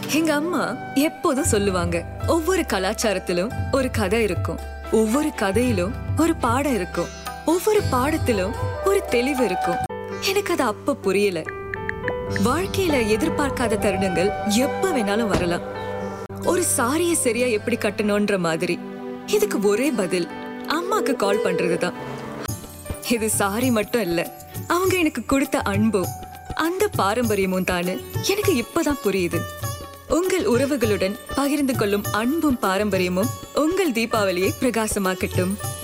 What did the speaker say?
எங்க அம்மா எப்போதும் சொல்லுவாங்க ஒவ்வொரு கலாச்சாரத்திலும் ஒரு கதை இருக்கும் ஒவ்வொரு கதையிலும் ஒரு பாடம் இருக்கும் ஒவ்வொரு பாடத்திலும் ஒரு தெளிவு இருக்கும் எனக்கு அது அப்ப புரியல வாழ்க்கையில எதிர்பார்க்காத தருணங்கள் எப்ப வேணாலும் வரலாம் ஒரு சாரிய சரியா எப்படி கட்டணும்ன்ற மாதிரி இதுக்கு ஒரே பதில் அம்மாக்கு கால் பண்றதுதான் இது சாரி மட்டும் இல்ல அவங்க எனக்கு கொடுத்த அன்பும் அந்த பாரம்பரியமும் தானு எனக்கு இப்பதான் புரியுது உங்கள் உறவுகளுடன் பகிர்ந்து கொள்ளும் அன்பும் பாரம்பரியமும் உங்கள் தீபாவளியை பிரகாசமாக்கட்டும்